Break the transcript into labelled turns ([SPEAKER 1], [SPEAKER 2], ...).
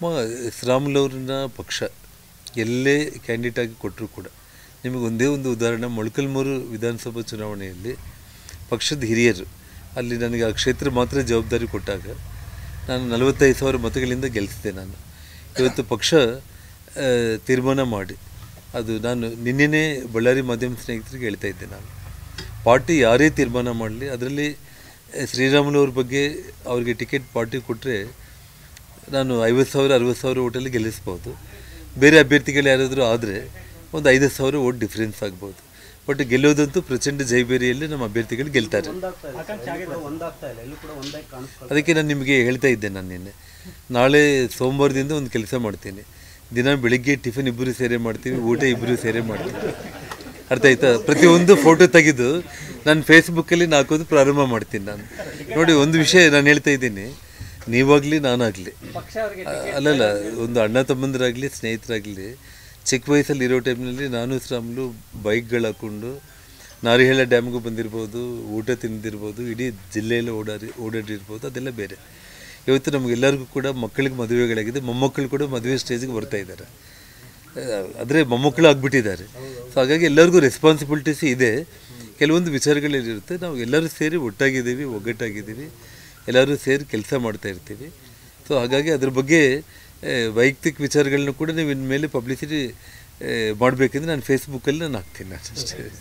[SPEAKER 1] ಶ್ರೀರಾಮುಲವ್ರನ್ನ ಪಕ್ಷ ಎಲ್ಲೇ ಕ್ಯಾಂಡಿಡೇಟ್ ಆಗಿ ಕೊಟ್ಟರು ಕೂಡ ನಿಮಗೆ ಒಂದೇ ಒಂದು ಉದಾಹರಣೆ ಮೊಳಕಲ್ಮೂರು ವಿಧಾನಸಭಾ ಚುನಾವಣೆಯಲ್ಲಿ ಪಕ್ಷದ ಹಿರಿಯರು ಅಲ್ಲಿ ನನಗೆ ಆ ಕ್ಷೇತ್ರ ಮಾತ್ರ ಜವಾಬ್ದಾರಿ ಕೊಟ್ಟಾಗ ನಾನು ನಲವತ್ತೈದು ಸಾವಿರ ಮತಗಳಿಂದ ಗೆಲ್ಲಿಸಿದೆ ನಾನು ಇವತ್ತು ಪಕ್ಷ ಆ, ತೀರ್ಮಾನ ಮಾಡಿ ಅದು ನಾನು ನಿನ್ನೆನೇ ಬಳ್ಳಾರಿ ಮಾಧ್ಯಮ ಸ್ನೇಹಿತರಿಗೆ ಹೇಳ್ತಾ ಇದ್ದೆ ನಾನು ಪಾರ್ಟಿ ಯಾರೇ ತೀರ್ಮಾನ ಮಾಡಲಿ ಅದರಲ್ಲಿ ಶ್ರೀರಾಮುಲವ್ರ ಬಗ್ಗೆ ಅವ್ರಿಗೆ ಟಿಕೆಟ್ ಪಾರ್ಟಿ ಕೊಟ್ಟರೆ ನಾನು ಐವತ್ತು ಸಾವಿರ ಅರವತ್ತು ಸಾವಿರ ಓಟಲ್ಲಿ ಗೆಲ್ಲಿಸ್ಬೋದು ಬೇರೆ ಅಭ್ಯರ್ಥಿಗಳು ಯಾರಾದರೂ ಆದರೆ ಒಂದು ಐದು ಸಾವಿರ ಓಟ್ ಡಿಫ್ರೆನ್ಸ್ ಆಗ್ಬೋದು ಬಟ್ ಗೆಲ್ಲೋದಂತೂ ಪ್ರಚಂಡ ಜೈಬೇರಿಯಲ್ಲಿ ನಮ್ಮ ಅಭ್ಯರ್ಥಿಗಳು ಗೆಲ್ತಾರೆ
[SPEAKER 2] ಒಂದಾಗ್ತಾ ಇಲ್ಲ ಎಲ್ಲೂ ಕೂಡ ಒಂದಾಗ್ತಾ ಇಲ್ಲ ಎಲ್ಲೂ ಕೂಡ ಒಂದಾಗಿ ಕಾಣಿಸ್ಕೊಳ್ತಾ
[SPEAKER 1] ಅದಕ್ಕೆ ನಾನು ನಿಮಗೆ ಹೇಳ್ತಾ ಇದ್ದೆ ನಾನು ನಿನ್ನೆ ನಾಳೆ ಸೋಮವಾರದಿಂದ ಒಂದು ಕೆಲಸ ಮಾಡ್ತೀನಿ ದಿನ ಬೆಳಿಗ್ಗೆ ಟಿಫಿನ್ ಇಬ್ಬರು ಸೇರೆ ಮಾಡ್ತೀವಿ ಊಟ ಇಬ್ಬರು ಸೇರೆ ಮಾಡ್ತೀವಿ ಅರ್ಥ ಆಯ್ತಾ ಪ್ರತಿಯೊಂದು ಫೋಟೋ ತೆಗೆದು ನಾನು ಫೇಸ್ಬುಕ್ಕಲ್ಲಿ ನಾಲ್ಕೋದು ಪ್ರಾರಂಭ ಮಾಡ್ತೀನಿ ನಾನು ನೋಡಿ ಒಂದು ವಿಷಯ ನಾನು ಹೇಳ್ತಾ ಇದ್ದೀನಿ ನೀವಾಗಲಿ ನಾನಾಗಲಿ
[SPEAKER 2] ಪಕ್ಷ ಅವರಿಗೆ
[SPEAKER 1] ಅಲ್ಲಲ್ಲ ಒಂದು ಅಣ್ಣ ತಮ್ಮಂದಿರಾಗಲಿ ಸ್ನೇಹಿತರಾಗಲಿ ಚಿಕ್ಕ ವಯಸ್ಸಲ್ಲಿ ಇರೋ ಟೈಮ್ನಲ್ಲಿ ನಾನು ಶ್ರಾಮ್ಲು ಬೈಕ್ಗಳು ಹಾಕ್ಕೊಂಡು ನಾರಿಹಳ್ಳ ಡ್ಯಾಮ್ಗೂ ಬಂದಿರ್ಬೋದು ಊಟ ತಿಂದಿರ್ಬೋದು ಇಡೀ ಜಿಲ್ಲೆಯಲ್ಲಿ ಓಡಾಡಿ ಓಡಾಡಿರ್ಬೋದು ಅದೆಲ್ಲ ಬೇರೆ ಇವತ್ತು ನಮಗೆಲ್ಲರಿಗೂ ಕೂಡ ಮಕ್ಕಳಿಗೆ ಮದುವೆಗಳಾಗಿದೆ ಮೊಮ್ಮಕ್ಕಳು ಕೂಡ ಮದುವೆ ಸ್ಟೇಜಿಗೆ ಬರ್ತಾ ಇದ್ದಾರೆ ಆದರೆ ಮೊಮ್ಮಕ್ಕಳು ಆಗ್ಬಿಟ್ಟಿದ್ದಾರೆ ಸೊ ಹಾಗಾಗಿ ಎಲ್ಲರಿಗೂ ರೆಸ್ಪಾನ್ಸಿಬಿಲಿಟೀಸ್ ಇದೆ ಕೆಲವೊಂದು ವಿಚಾರಗಳಿರುತ್ತೆ ನಾವು ಎಲ್ಲರೂ ಸೇರಿ ಒಟ್ಟಾಗಿದ್ದೀವಿ ಒಗ್ಗಟ್ಟಾಗಿದ್ದೀವಿ ಎಲ್ಲರೂ ಸೇರಿ ಕೆಲಸ ಮಾಡ್ತಾ ಇರ್ತೀವಿ ಸೊ ಹಾಗಾಗಿ ಅದ್ರ ಬಗ್ಗೆ ಆ, ವೈಯಕ್ತಿಕ ವಿಚಾರಗಳನ್ನ ಕೂಡ ನೀವು ಇನ್ಮೇಲೆ ಪಬ್ಲಿಸಿಟಿ ಮಾಡಬೇಕಂದ್ರೆ ನಾನು ಫೇಸ್ಬುಕ್ಕಲ್ಲಿ ನಾನು ಹಾಕ್ತೀನಿ ನಾನು ಅಷ್ಟೇ